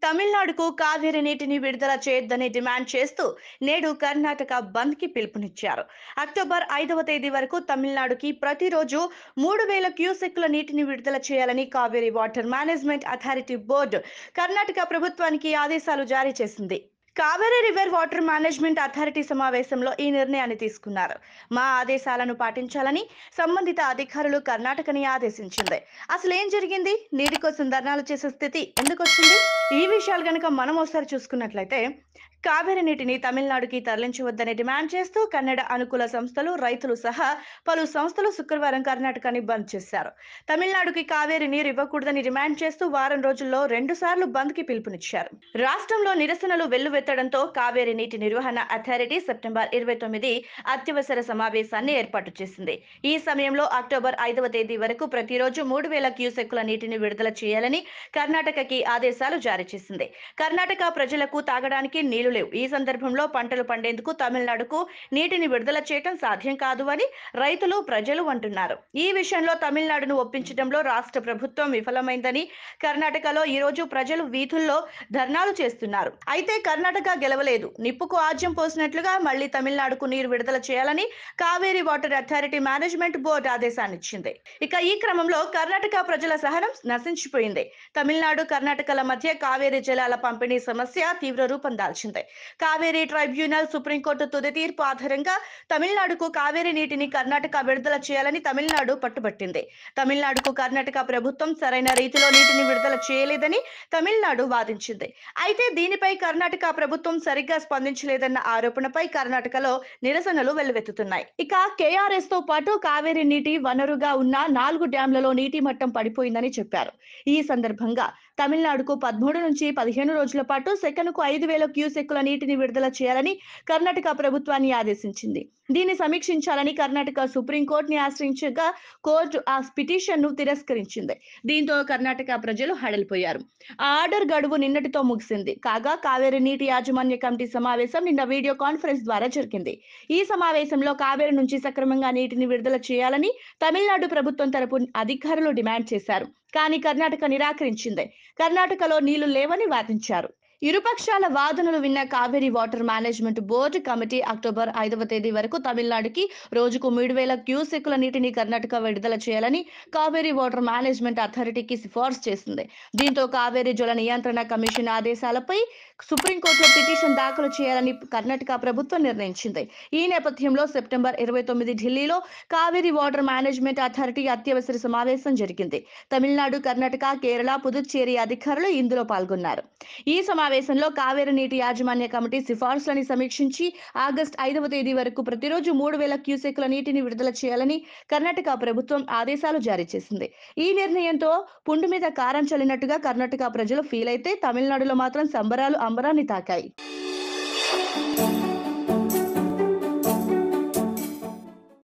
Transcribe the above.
తమిళనాడుకు కావేరి నీటిని విడుదల చేయొద్దని డిమాండ్ చేస్తూ నేడు కర్ణాటక బంద్ కి పిలుపునిచ్చారు అక్టోబర్ ఐదవ తేదీ వరకు తమిళనాడుకి ప్రతిరోజు మూడు వేల క్యూసెక్ల నీటిని విడుదల చేయాలని Kaveri water management authority board Karnataka ప్రభుత్వానికి ఆదేశాలు జారీ చేసింది Kaveri river water management authority సమావేశంలో ఈ నిర్ణయాన్ని తీసుకున్నారు మా ఆదేశాలను పాటించాలని సంబంధిత అధికారులు కర్ణాటకని ఆదేశించింది అసలు ఏం జరిగింది నీటి కోసం ధర్నాలు చేసే స్థితి ఎందుకు వచ్చింది ఈ విషయాలు గనక మనం ఒకసారి చూసుకున్నట్లయితే కావేరి నీటిని తమిళనాడుకి తరలించవద్దని డిమాండ్ చేస్తూ కన్నడ అనుకూల సంస్థలు రైతులు సహా పలు సంస్థలు శుక్రవారం కర్ణాటకని బంద్ చేశారు తమిళనాడుకి కావేరి నీరు ఇవ్వకూడదని డిమాండ్ చేస్తూ వారం రోజుల్లో రెండు సార్లు బంద్ కి పిలుపునిచ్చారు రాష్ట్రంలో నిరసనలు వెల్లువెత్తడంతో కావేరి నీటి నిర్వహణ అథారిటీ సెప్టెంబర్ ఇరవై తొమ్మిది అత్యవసర సమావేశాన్ని ఏర్పాటు చేసింది ఈ సమయంలో అక్టోబర్ ఐదవ తేదీ వరకు ప్రతిరోజు మూడు వేల క్యూసెక్కుల నీటిని విడుదల చేయాలని కర్ణాటకకి ఆదేశాలు జారీ చేసింది కర్ణాటక ప్రజలకు తాగడానికి నీళ్లు లేవు ఈ సందర్భంలో పంటలు పండేందుకు తమిళనాడుకు నీటిని విడుదల చేయటం సాధ్యం కాదు అని రైతులు ప్రజలు అంటున్నారు ఈ విషయంలో తమిళనాడును ఒప్పించడంలో రాష్ట్ర ప్రభుత్వం విఫలమైందని కర్ణాటకలో ఈ రోజు ప్రజలు వీధుల్లో ధర్నాలు చేస్తున్నారు అయితే కర్ణాటక గెలవలేదు నిప్పుకు ఆజ్యం పోసినట్లుగా మళ్లీ తమిళనాడుకు నీరు విడుదల చేయాలని Kaveri water authority management board ఆదేశాన్నిచ్చింది ఇక ఈ క్రమంలో కర్ణాటక ప్రజల సహనం నశించిపోయింది తమిళనాడు కర్ణాటకల మధ్య కావేరీ జలాల పంపిణీ సమస్య తీవ్ర రూపం దాల్చింది కావేరీ ట్రైబ్యునల్ సుప్రీంకోర్టు తుది తీర్పు ఆధారంగా తమిళనాడుకు కావేరీ నీటిని కర్ణాటక విడుదల చేయాలని తమిళనాడు పట్టుబట్టింది తమిళనాడుకు కర్ణాటక ప్రభుత్వం సరైన రీతిలో నీటిని విడుదల చేయలేదని తమిళనాడు వాదించింది అయితే దీనిపై కర్ణాటక ప్రభుత్వం సరిగ్గా స్పందించలేదన్న ఆరోపణపై కర్ణాటకలో నిరసనలు వెల్లువెత్తుతున్నాయి ఇక కేఆర్ఎస్ తో పాటు కావేరీ నీటి వనరుగా ఉన్న నాలుగు డ్యాంలలో నీటి మట్టం పడిపోయిందని చెప్పారు ఈ సందర్భంగా తమిళనాడుకు పదమూడు నుంచి పదిహేను రోజుల పాటు సెకనుకు ఐదు వేల క్యూసెక్కుల నీటిని విడుదల చేయాలని కర్ణాటక ప్రభుత్వాన్ని ఆదేశించింది దీన్ని సమీక్షించాలని కర్ణాటక సుప్రీంకోర్టుని ఆశ్రయించగా కోర్టు ఆ పిటిషన్ ను తిరస్కరించింది దీంతో కర్ణాటక ప్రజలు హడలిపోయారు ఆ ఆర్డర్ గడువు నిన్నటితో ముగిసింది కాగా కావేరీ నీటి యాజమాన్య కమిటీ సమావేశం నిన్న వీడియో కాన్ఫరెన్స్ ద్వారా జరిగింది ఈ సమావేశంలో కావేరీ నుంచి సక్రమంగా నీటిని విడుదల చేయాలని తమిళనాడు ప్రభుత్వం తరపు అధికారులు డిమాండ్ చేశారు కానీ కర్ణాటక నిరాకరించింది కర్ణాటకలో నీళ్లు లేవని వాదించారు ఇరుపక్షాల వాదనలు విన్న Kaveri water management board committee October ఐదవ తేదీ వరకు తమిళనాడుకి రోజుకు మూడు వేల క్యూసెక్కుల నీటిని కర్ణాటక విడుదల చేయాలని కావేరీ వాటర్ మేనేజ్మెంట్ అథారిటీకి సిఫార్సు చేసింది దీంతో కావేరీ జల నియంత్రణ కమిషన్ ఆదేశాలపై సుప్రీంకోర్టులో పిటిషన్ దాఖలు చేయాలని కర్ణాటక ప్రభుత్వం నిర్ణయించింది ఈ నేపథ్యంలో సెప్టెంబర్ ఇరవై తొమ్మిది ఢిల్లీలో కావేరీ వాటర్ మేనేజ్మెంట్ అథారిటీ అత్యవసర సమావేశం జరిగింది తమిళనాడు కర్ణాటక కేరళ పుదుచ్చేరి అధికారులు ఇందులో పాల్గొన్నారు ఈ సమావేశంలో కావేరీ నీటి యాజమాన్య కమిటీ సిఫార్సులని సమీక్షించి ఆగస్టు ఐదవ తేదీ వరకు ప్రతిరోజు మూడు వేల క్యూసెక్ల నీటిని విడుదల చేయాలని కర్ణాటక ప్రభుత్వం ఆదేశాలు జారీ చేసింది ఈ నిర్ణయంతో పుండు మీద కారం చల్లినట్టుగా కర్ణాటక ప్రజలు ఫీల్ అయితే తమిళనాడులో మాత్రం సంబరాలు అంబరాన్ని తాకాయి